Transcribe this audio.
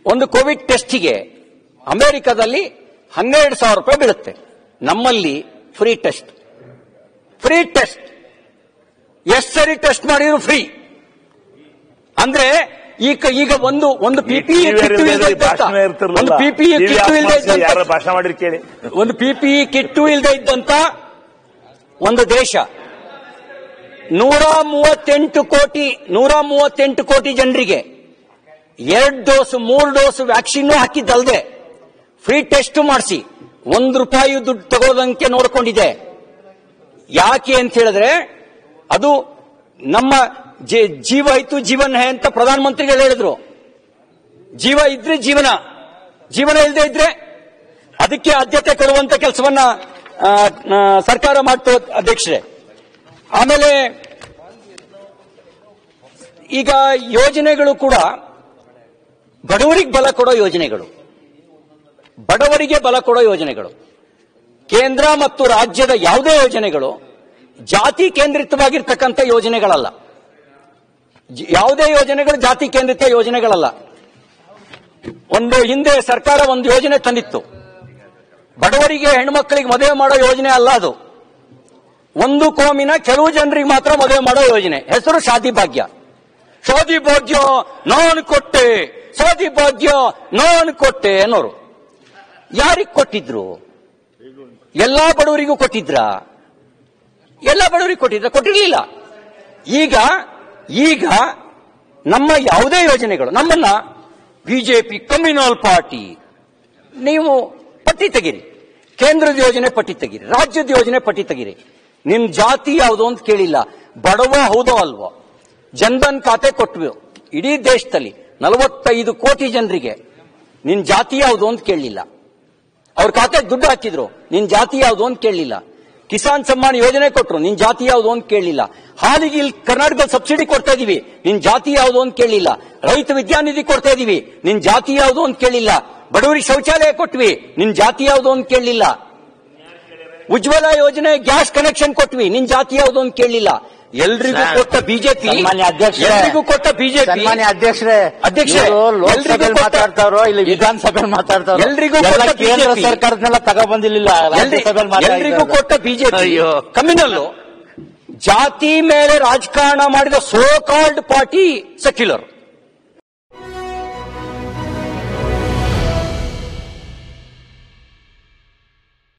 ಒಂದು ಕೋವಿಡ್ ಟೆಸ್ಟಿಗೆ ಅಮೆರಿಕದಲ್ಲಿ ಹನ್ನೆರಡು ಸಾವಿರ ರೂಪಾಯಿ ಬೀಳುತ್ತೆ ನಮ್ಮಲ್ಲಿ ಫ್ರೀ ಟೆಸ್ಟ್ ಫ್ರೀ ಟೆಸ್ಟ್ ಎಷ್ಟು ಸರಿ ಟೆಸ್ಟ್ ಮಾಡಿದ್ರು ಫ್ರೀ ಅಂದ್ರೆ ಈಗ ಈಗ ಒಂದು ಒಂದು ಪಿಪಿ ಭಾಷಣ ಇರ್ತಿರ್ಲಿಲ್ಲ ಒಂದು ಪಿಪಿ TV ಕಿಟ್ಟು ಆಫ್ ಇಲ್ಲದೆ ಮಾಡ್ಸಿ, ಯಾರ ಇದ್ದಂತ ಭಾಷಣ ಮಾಡಿರಿ ಕೇಳಿ ಒಂದು ಪಿಪಿ ಕಿಟ್ಟು ಇಲ್ಲದೆ ಇದ್ದಂತ ಒಂದು ದೇಶ ನೂರ ಮೂವತ್ತೆಂಟು ಕೋಟಿ ನೂರ ಮೂವತ್ತೆಂಟು ಕೋಟಿ ಜನರಿಗೆ ಎರಡು ಡೋಸ್ ಮೂರು ಡೋಸ್ ವ್ಯಾಕ್ಸಿನ್ ಹಾಕಿದ್ದಲ್ದೆ ಫ್ರೀ ಟೆಸ್ಟ್ ಮಾಡಿಸಿ ಒಂದು ರೂಪಾಯಿ ದುಡ್ಡು ತಗೋದಂತೆ ನೋಡ್ಕೊಂಡಿದೆ ಯಾಕೆ ಅಂತ ಹೇಳಿದ್ರೆ ಅದು ನಮ್ಮ ಜೀ- ಜೀವ ಇತ್ತು ಜೀವನ ಹೇ ಅಂತ ಪ್ರಧಾನಮಂತ್ರಿಗಳು ಹೇಳಿದ್ರು ಜೀವ ಇದ್ರೆ ಜೀವನ ಜೀವನ ಇಲ್ಲದೆ ಇದ್ರೆ ಅದಕ್ಕೆ ಆದ್ಯತೆ ಕೊಡುವಂತ ಕೆಲಸವನ್ನ ಆ, ಆ, ಸರ್ಕಾರ ಮಾಡ್ತು ಅಧ್ಯಕ್ಷರೇ ಆಮೇಲೆ ಈಗ ಯೋಜನೆಗಳು ಕೂಡ ಬಡವರಿಗೆ ಬಲ ಕೊಡೋ ಯೋಜನೆಗಳು ಬಡವರಿಗೆ ಬಲ ಕೊಡೋ ಯೋಜನೆಗಳು ಕೇಂದ್ರ ಮತ್ತು ರಾಜ್ಯದ ಯಾವುದೇ ಯೋಜನೆಗಳು ಜಾತಿ ಕೇಂದ್ರಿತವಾಗಿರ್ತಕ್ಕಂಥ ಯೋಜನೆಗಳಲ್ಲ ಜ- ಯಾವುದೇ ಯೋಜನೆಗಳು ಜಾತಿ ಕೇಂದ್ರಿತ ಯೋಜನೆಗಳಲ್ಲ ಒಂದು ಹಿಂದೆ ಸರ್ಕಾರ ಒಂದು ಯೋಜನೆ ತಂದಿತ್ತು ಬಡವರಿಗೆ ಹೆಣ್ಮಕ್ಳಿಗೆ ಮದುವೆ ಮಾಡೋ ಯೋಜನೆ ಅಲ್ಲ ಅದು ಒಂದು ಕೋಮಿನ ಕೆಲವು ಜನರಿಗೆ ಮಾತ್ರ ಮದುವೆ ಮಾಡೋ ಯೋಜನೆ ಹೆಸರು ಶಾದಿ ಭಾಗ್ಯ ಶಾದಿ ಭಾಗ್ಯ ನಾನು ಕೊಟ್ಟೆ ಶಾದಿ ಭಾಗ್ಯ ನಾನು ಕೊಟ್ಟೆ ಅನ್ನೋರು ಯಾರಿಗೆ ಕೊಟ್ಟಿದ್ರು ಎಲ್ಲಾ ಬಡವರಿಗೂ ಕೊಟ್ಟಿದ್ರಾ ಎಲ್ಲ ಬಡವರಿಗೆ ಕೊಟ್ಟಿದ್ರ ಕೊಟ್ಟಿರ್ಲಿಲ್ಲ ಈಗ ಈಗ ನಮ್ಮ ಯಾವುದೇ ಯೋಜನೆಗಳು ನಮ್ಮನ್ನ ಬಿಜೆಪಿ ಕಮ್ಯುನಲ್ ಪಾರ್ಟಿ ನೀವು ಪಟ್ಟಿ ತೆಗೀರಿ ಕೇಂದ್ರದ ಯೋಜನೆ ಪಟ್ಟಿ ತೆಗೀರಿ ರಾಜ್ಯದ ಯೋಜನೆ ಪಟ್ಟಿ ತೆಗೀರಿ ನಿಮ್ ಜಾತಿ ಯಾವುದು ಅಂತ ಕೇಳಿಲ್ಲ ಬಡವ ಹೌದೋ ಅಲ್ವೋ ಜನ್ಧನ್ ಖಾತೆ ಕೊಟ್ವಿ ಇಡೀ ದೇಶದಲ್ಲಿ ನಲವತ್ತೈದು ಕೋಟಿ ಜನರಿಗೆ ನಿನ್ ಜಾತಿ ಯಾವುದು ಅಂತ ಕೇಳಲಿಲ್ಲ ಅವ್ರ ಖಾತೆ ದುಡ್ಡು ಹಾಕಿದ್ರು ನಿನ್ ಜಾತಿ ಯಾವುದು ಅಂತ ಕೇಳಲಿಲ್ಲ ಕಿಸಾನ್ ಸಮ್ಮಾನ್ ಯೋಜನೆ ಕೊಟ್ರು ನಿನ್ ಜಾತಿ ಯಾವುದು ಅಂತ ಕೇಳಲಿಲ್ಲ ಹಾಲಿಗೆ ಇಲ್ಲಿ ಕರ್ನಾಟಕದಲ್ಲಿ ಸಬ್ಸಿಡಿ ಕೊಡ್ತಾ ಇದೀವಿ ನಿನ್ ಜಾತಿ ಯಾವುದು ಅಂತ ಕೇಳಲಿಲ್ಲ ರೈತ ವಿದ್ಯಾನಿಧಿ ಕೊಡ್ತಾ ಇದೀವಿ ನಿನ್ ಜಾತಿ ಯಾವುದು ಅಂತ ಕೇಳಲಿಲ್ಲ ಬಡವರಿಗೆ ಶೌಚಾಲಯ ಕೊಟ್ವಿ ನಿನ್ ಜಾತಿ ಯಾವುದು ಅಂತ ಕೇಳಲಿಲ್ಲ ಉಜ್ವಲ ಯೋಜನೆ ಗ್ಯಾಸ್ ಕನೆಕ್ಷನ್ ಕೊಟ್ವಿ ನಿನ್ ಜಾತಿ ಯಾವುದು ಅಂತ ಕೇಳಲಿಲ್ಲ ಎಲ್ರಿಗೂ ಸರ್, ಕೊಟ್ಟ ಬಿಜೆಪಿ ಸನ್ಮಾನ್ಯ ಅಧ್ಯಕ್ಷರೇ, ಎಲ್ರಿಗೂ ಕೊಟ್ಟ ಬಿಜೆಪಿ ಸನ್ಮಾನ್ಯ ಅಧ್ಯಕ್ಷರೇ ಅಧ್ಯಕ್ಷರೇ, ಇವ್ರು ಎಲ್ರಿಗೂ ಲೋಕಸಭೆಯಲ್ಲಿ ಕೊಟ್ಟ- ಮಾತಾಡ್ತಾರೋ ಇಲ್ಲಿ ವಿಧಾನಸಭೆಯಲ್ಲಿ ಮಾತಾಡ್ತಾರೋ ಎಲ್ರಿಗೂ ಎಲ್ಲ ಕೊಟ್ಟ ಕೇಂದ್ರ BJP. ಸರ್ಕಾರದನ್ನೆಲ್ಲ ತಗೊಬಂದಿಲ್ಲ ರಾಜ್ಯಸಭೆಯಲ್ಲಿ ಎಲ್ರಿಗೂ ಮಾತಾಡಿದ್ರು ಕೊಟ್ಟ ಬಿಜೆಪಿ ಅಯ್ಯೋ. ಕಮ್ಯುನಲ್ಲು ಜಾತಿ ಮೇಲೆ ರಾಜಕಾರಣ ಮಾಡಿದ ಸೋ ಕಾಲ್ಡ್ ಪಾರ್ಟಿ ಸೆಕ್ಯುಲರ್